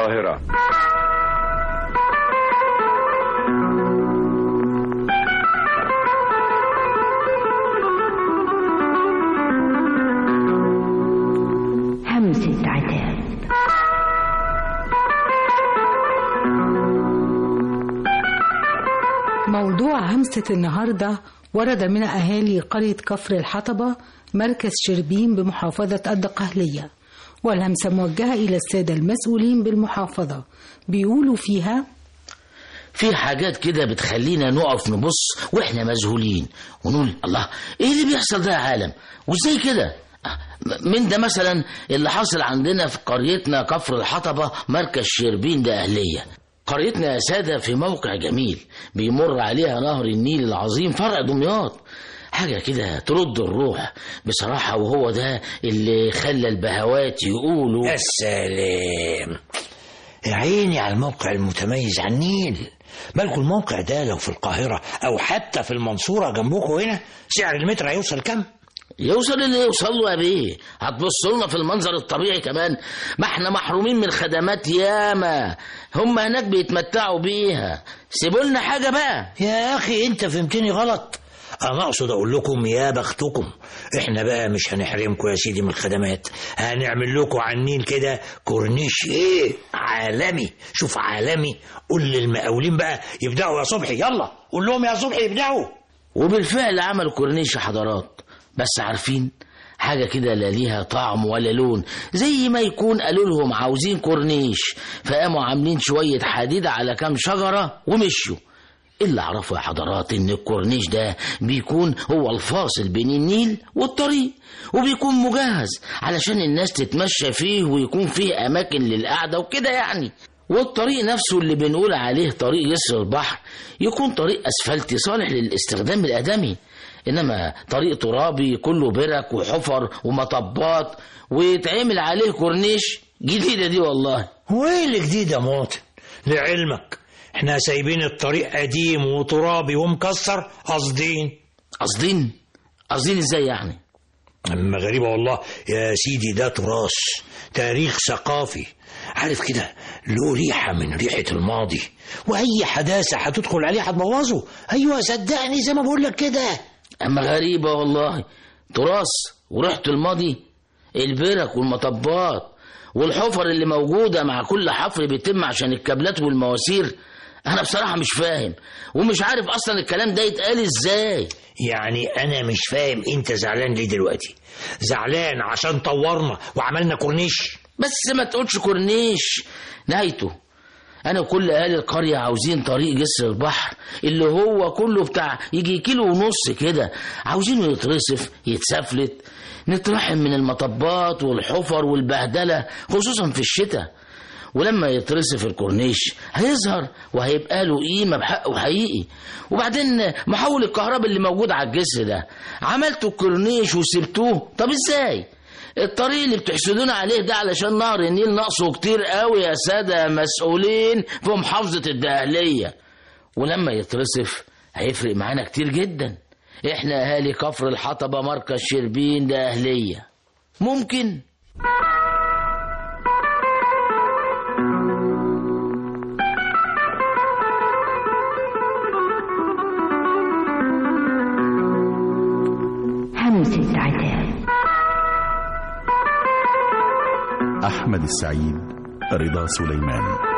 القاهرة همسة عتاب موضوع همسة النهاردة ورد من أهالي قرية كفر الحطبة مركز شربين بمحافظة الدقهلية والهمسة موجهة إلى السادة المسؤولين بالمحافظة بيقولوا فيها في حاجات كده بتخلينا نقف نبص واحنا مذهولين ونقول الله ايه اللي بيحصل ده يا عالم وازاي كده آه، من ده مثلا اللي حاصل عندنا في قريتنا كفر الحطبة مركز شربين ده أهلية قريتنا يا سادة في موقع جميل بيمر عليها نهر النيل العظيم فرع دمياط حاجة كده ترد الروح بصراحة وهو ده اللي خلى البهوات يقولوا يا سلام يا عيني على الموقع المتميز على النيل بالكم الموقع ده لو في القاهرة أو حتى في المنصورة جنبكم هنا سعر المتر هيوصل كام؟ يوصل اللي يوصل له يا بيه هتبص لنا في المنظر الطبيعي كمان ما احنا محرومين من خدمات ياما هم هناك بيتمتعوا بيها سيبوا لنا حاجه بقى يا أخي أنت فهمتني غلط أنا أقصد أقول لكم يا بختكم إحنا بقى مش هنحرمكم يا سيدي من الخدمات هنعمل لكم على النيل كده كورنيش إيه عالمي شوف عالمي قول للمقاولين بقى يبدأوا يا صبحي يلا قول لهم يا صبحي يبدأوا وبالفعل عملوا كورنيش يا حضرات بس عارفين حاجة كده لا ليها طعم ولا لون زي ما يكون قالوا لهم عاوزين كورنيش فقاموا عاملين شوية حديد على كام شجرة ومشوا اللي اعرفه يا حضرات ان الكورنيش ده بيكون هو الفاصل بين النيل والطريق وبيكون مجهز علشان الناس تتمشى فيه ويكون فيه اماكن للقعده وكده يعني والطريق نفسه اللي بنقول عليه طريق جسر البحر يكون طريق اسفلتي صالح للاستخدام الادمي انما طريق ترابي كله برك وحفر ومطبات ويتعمل عليه كورنيش جديده دي والله وايه اللي جديد يا مواطن لعلمك احنا سايبين الطريق قديم وترابي ومكسر قاصدين قاصدين قاصدين ازاي يعني اما غريبة والله يا سيدي ده تراث تاريخ ثقافي عارف كده له ريحة من ريحة الماضي وأي حداثة هتدخل عليه هتبوظه أيوة صدقني زي ما بقول لك كده اما غريبه والله تراث وريحه الماضي البرك والمطبات والحفر اللي موجوده مع كل حفر بيتم عشان الكابلات والمواسير انا بصراحه مش فاهم ومش عارف اصلا الكلام ده يتقال ازاي يعني أنا مش فاهم أنت زعلان ليه دلوقتي زعلان عشان طورنا وعملنا كورنيش بس ما تقولش كورنيش نهايته انا وكل اهالي القريه عاوزين طريق جسر البحر اللي هو كله بتاع يجي كيلو ونص كده عاوزينه يترصف يتسفلت نترحم من المطبات والحفر والبهدله خصوصا في الشتاء ولما يترصف الكورنيش هيظهر وهيبقى له قيمه بحقه حقيقي وبعدين محول الكهرباء اللي موجود على الجسر ده عملتوا الكورنيش وسبتوه طب ازاي الطريق اللي بتحسدونا عليه ده علشان نهر النيل ناقصه كتير قوي يا سادة مسؤولين في محافظة الدهلية ولما يترصف هيفرق معانا كتير جدا احنا اهالي كفر الحطبة مركز شربين ده اهلية ممكن همسة عتاب أحمد السعيد رضا سليمان